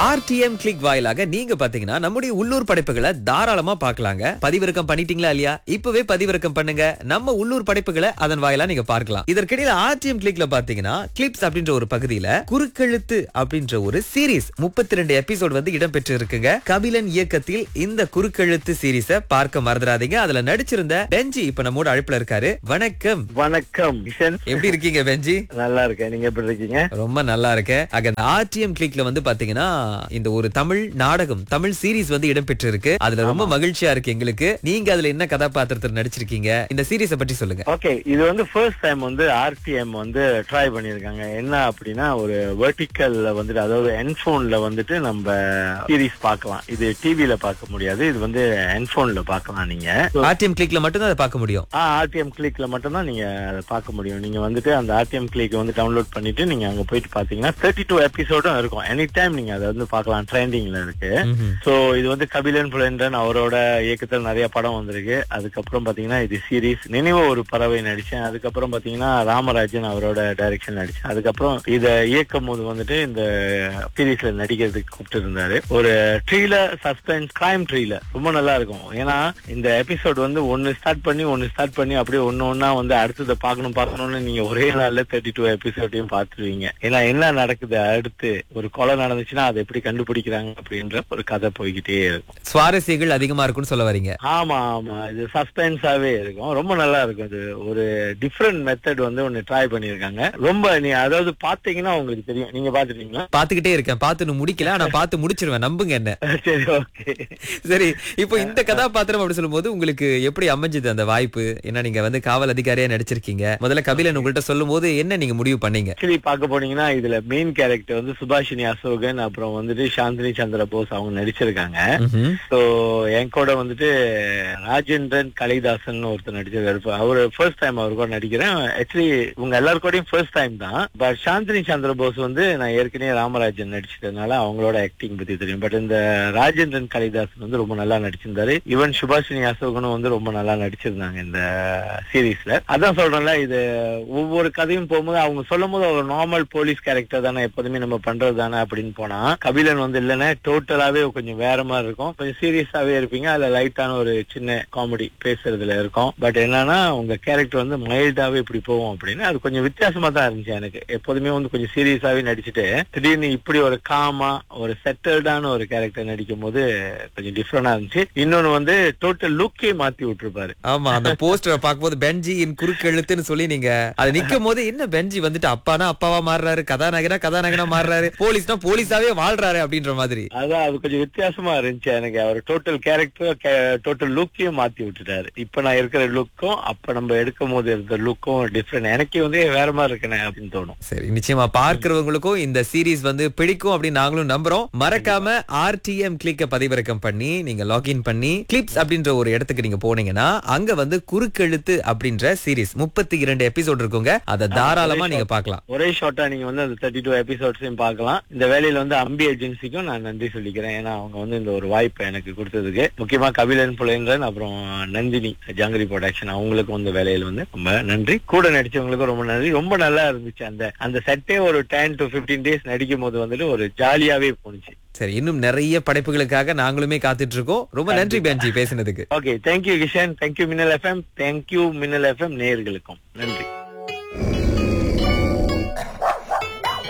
RTM click வாயிலாக நீங்க பாத்தீங்கன்னா நம்முடைய உள்ளூர் படைப்புகளை தாராளமா பார்க்கலாங்க பதிவிறக்கம் பண்ணிட்டீங்களா இல்லையா இப்பவே பதிவிறக்கம் பண்ணுங்க நம்ம உள்ளூர் படைப்புகளை அதன் வாயிலா நீங்க பார்க்கலாம் இதற்கிடையில ஆர்டிஎம் கிளிக்ல பாத்தீங்கன்னா கிளிப்ஸ் அப்படின்ற ஒரு பகுதியில குறுக்கெழுத்து அப்படின்ற ஒரு சீரிஸ் முப்பத்தி ரெண்டு எபிசோட் வந்து இடம்பெற்று இருக்குங்க கபிலன் இயக்கத்தில் இந்த குறுக்கெழுத்து சீரிஸ பார்க்க மறந்துடாதீங்க அதுல நடிச்சிருந்த பெஞ்சி இப்ப நம்மோட அழைப்புல இருக்காரு வணக்கம் வணக்கம் கிஷன் எப்படி இருக்கீங்க பெஞ்சி நல்லா இருக்கேன் நீங்க எப்படி இருக்கீங்க ரொம்ப நல்லா இருக்கு அங்க இந்த ஆர்டிஎம் கிளிக்ல வந்து பாத்தீங்கன்னா இந்த ஒரு தமிழ் நாடகம் தமிழ் சீரிஸ் வந்து இடம்பெற்று இருக்கு அதுல ரொம்ப மகிழ்ச்சியா இருக்கு எங்களுக்கு நீங்க அதுல என்ன கதாபாத்திரத்தில் நடிச்சிருக்கீங்க இந்த சீரிஸ பற்றி சொல்லுங்க ஓகே இது வந்து ஃபர்ஸ்ட் டைம் வந்து ஆர்டிஎம் வந்து ட்ரை பண்ணிருக்காங்க என்ன அப்படின்னா ஒரு வெர்டிக்கல்ல வந்துட்டு அதாவது ஹெட்போன்ல வந்துட்டு நம்ம சீரிஸ் பார்க்கலாம் இது டிவில பார்க்க முடியாது இது வந்து ஹெட்போன்ல பார்க்கலாம் நீங்க ஆர்டிஎம் கிளிக்ல மட்டும் தான் அதை பார்க்க முடியும் ஆர்டிஎம் கிளிக்ல மட்டும் தான் நீங்க அதை பார்க்க முடியும் நீங்க வந்துட்டு அந்த ஆர்டிஎம் கிளிக் வந்து டவுன்லோட் பண்ணிட்டு நீங்க அங்க போயிட்டு பாத்தீங்கன்னா தேர்ட்டி டூ எபிசோடும் இருக்கும் எனி டைம் நீங்க அதை வந்து பார்க்கலாம் ட்ரெண்டிங்ல இருக்கு ம்ஹும். சோ இது வந்து கபிலன் புலன்றன் அவரோட இயக்கத்தில் நிறைய படம் வந்திருக்கு அதுக்கப்புறம் பாத்தீங்கன்னா இது சீரிஸ் நினைவு ஒரு பறவை நடிச்சேன் அதுக்கப்புறம் பாத்தீங்கன்னா ராமராஜன் அவரோட டைரக்ஷன் நடிச்சேன் அதுக்கப்புறம் இத இயக்கும் போது வந்துட்டு இந்த சீரீஸ்ல நடிக்கிறதுக்கு கூப்பிட்டு இருந்தாரு ஒரு ட்ரீலர் சஸ்பென்ஸ் கிரைம் ட்ரீலர் ரொம்ப நல்லா இருக்கும் ஏன்னா இந்த எபிசோட் வந்து ஒன்னு ஸ்டார்ட் பண்ணி ஒன்னு ஸ்டார்ட் பண்ணி அப்படியே ஒன்னு ஒன்னா வந்து அடுத்ததை பார்க்கணும் பார்க்கணும்னு நீங்க ஒரே நாள்ல தேர்ட்டி டூ எபிசோடையும் பார்த்துருவீங்க ஏன்னா என்ன நடக்குது அடுத்து ஒரு கொலை நடந்துச்சுன்னா அதை எப்படி கண்டுபிடிக்கிறாங்க அப்படின்ற ஒரு கதை போய்கிட்டே இருக்கும் சுவாரஸ்யங்கள் அதிகமா இருக்கும்னு சொல்ல வரீங்க ஆமா ஆமா இது சஸ்பென்ஸாவே இருக்கும் ரொம்ப நல்லா இருக்கும் அது ஒரு டிஃப்ரெண்ட் மெத்தட் வந்து ஒன்னு ட்ரை பண்ணிருக்காங்க ரொம்ப நீ அதாவது பாத்தீங்கன்னா உங்களுக்கு தெரியும் நீங்க பாத்துட்டீங்களா பாத்துக்கிட்டே இருக்கேன் பார்த்து இன்னும் முடிக்கல ஆனா பார்த்து முடிச்சிருவேன் நம்புங்க என்ன சரி ஓகே சரி இப்போ இந்த கதாபாத்திரம் அப்படி சொல்லும்போது உங்களுக்கு எப்படி அமைஞ்சது அந்த வாய்ப்பு ஏன்னா நீங்க வந்து காவல் அதிகாரியா நடிச்சிருக்கீங்க முதல்ல கபிலன் உங்கள்ட்ட சொல்லும் போது என்ன நீங்க முடிவு பண்ணீங்க ஆக்சுவலி பார்க்க போனீங்கன்னா இதுல மெயின் கேரக்டர் வந்து சுபாஷினி அசோகன் அப்புறம் வந்துட்டு சாந்தினி சந்திர போஸ் அவங்க நடிச்சிருக்காங்க ம்ஹும். சோ என் கூட வந்துட்டு ராஜேந்திரன் கலைதாசன் ஒருத்தர் நடிச்சிருக்காரு இப்ப அவரு ஃபர்ஸ்ட் டைம் அவர் கூட நடிக்கிறேன் ஆக்சுவலி உங்க எல்லாரு கூடயும் ஃபர்ஸ்ட் டைம் தான் பட் சாந்தினி சந்திர போஸ் வந்து நான் ஏற்கனவே ராமராஜன் நடிச்சதுனால அவங்களோட ஆக்டிங் பத்தி தெரியும் பட் இந்த ராஜேந்திரன் கலைதாசன் வந்து ரொம்ப நல்லா நடிச்சிருந்தாரு ஈவன் சுபாஷினி அசோகனும் வந்து ரொம்ப நல்லா நடிச்சிருந்தாங்க இந்த சீரீஸ்ல அதான் சொல்றேன்ல இது ஒவ்வொரு கதையும் போகும்போது அவங்க சொல்லும் போது ஒரு நார்மல் போலீஸ் கேரக்டர் தானே எப்போதுமே நம்ம பண்றது தானே அப்படின்னு போனா கபிலன் வந்து இல்லைன்னா டோட்டலாவே கொஞ்சம் வேற மாதிரி இருக்கும் கொஞ்சம் சீரியஸாவே இருப்பீங்க அதுல லைட்டான ஒரு சின்ன காமெடி பேசுறதுல இருக்கும் பட் என்னன்னா உங்க கேரக்டர் வந்து மைல்டாவே இப்படி போகும் அப்படின்னு அது கொஞ்சம் வித்தியாசமா தான் இருந்துச்சு எனக்கு எப்போதுமே வந்து கொஞ்சம் சீரியஸாவே நடிச்சுட்டு திடீர்னு இப்படி ஒரு காமா ஒரு செட்டில்டான ஒரு கேரக்டர் நடிக்கும் போது கொஞ்சம் டிஃப்ரெண்டா இருந்துச்சு இன்னொன்னு வந்து டோட்டல் லுக்கே மாத்தி விட்டுருப்பாரு ஆமா அந்த போஸ்டரை பார்க்கும்போது பெஞ்சியின் குறுக்கெழுத்துன்னு சொல்லி நீங்க அது நிக்கும் போது என்ன பெஞ்சி வந்துட்டு அப்பானா அப்பாவா மாறுறாரு கதாநாயகனா கதாநாயகனா மாறுறாரு போலீஸ்னா போலீஸாவே வாழ்றாரு அப்படின்ற மாதிரி அதான் அது கொஞ்சம் வித்தியாசமா இருந்துச்சு எனக்கு அவர் டோட்டல் கேரக்டர் டோட்டல் லுக்கையும் மாத்தி விட்டுட்டாரு இப்ப நான் இருக்கிற லுக்கும் அப்ப நம்ம எடுக்கும் போது இருந்த லுக்கும் டிஃப்ரெண்ட் எனக்கே வந்து வேற மாதிரி இருக்கனே அப்படின்னு தோணும் சரி நிச்சயமா பார்க்கிறவங்களுக்கும் இந்த சீரிஸ் வந்து பிடிக்கும் அப்படின்னு நாங்களும் நம்புறோம் மறக்காம ஆர்டிஎம் கிளிக்க பதிவிறக்கம் பண்ணி நீங்க லாகின் பண்ணி கிளிப்ஸ் அப்படின்ற ஒரு இடத்துக்கு நீங்க போனீங்கன்னா அங்க வந்து குறுக்கெழுத்து அப்படின்ற சீரிஸ் முப்பத்தி இரண்டு எபிசோட் இருக்குங்க அதை தாராளமா நீங்க பார்க்கலாம் ஒரே ஷார்ட்டா நீங்க வந்து அந்த தேர்ட்டி டூ எபிசோட்ஸையும் பார்க்கலாம் இந்த வேலையில வந்து அம்பி ஏஜென்சிக்கும் நான் நன்றி சொல்லிக்கிறேன் ஏன்னா அவங்க வந்து இந்த ஒரு வாய்ப்பை எனக்கு கொடுத்ததுக்கு முக்கியமா கபிலன் புலேந்திரன் அப்புறம் நந்தினி ஜாங்கிரி ப்ரொடக்ஷன் அவங்களுக்கும் இந்த வேலையில வந்து ரொம்ப நன்றி கூட நடிச்சவங்களுக்கும் ரொம்ப நன்றி ரொம்ப நல்லா இருந்துச்சு அந்த அந்த செட்டே ஒரு டென் டு 15 டேஸ் நடிக்கும் போது வந்துட்டு ஒரு ஜாலியாவே போணுச்சு சரி இன்னும் நிறைய படைப்புகளுக்காக நாங்களுமே காத்துட்டு இருக்கோம் ரொம்ப நன்றி பெஞ்சி பேசினதுக்கு okay thank you Kishan thank you Minnal FM thank you Minnal FM நேயர்களுக்கும் நன்றி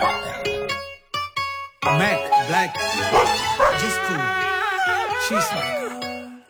Mac, black, just cool. She's fine.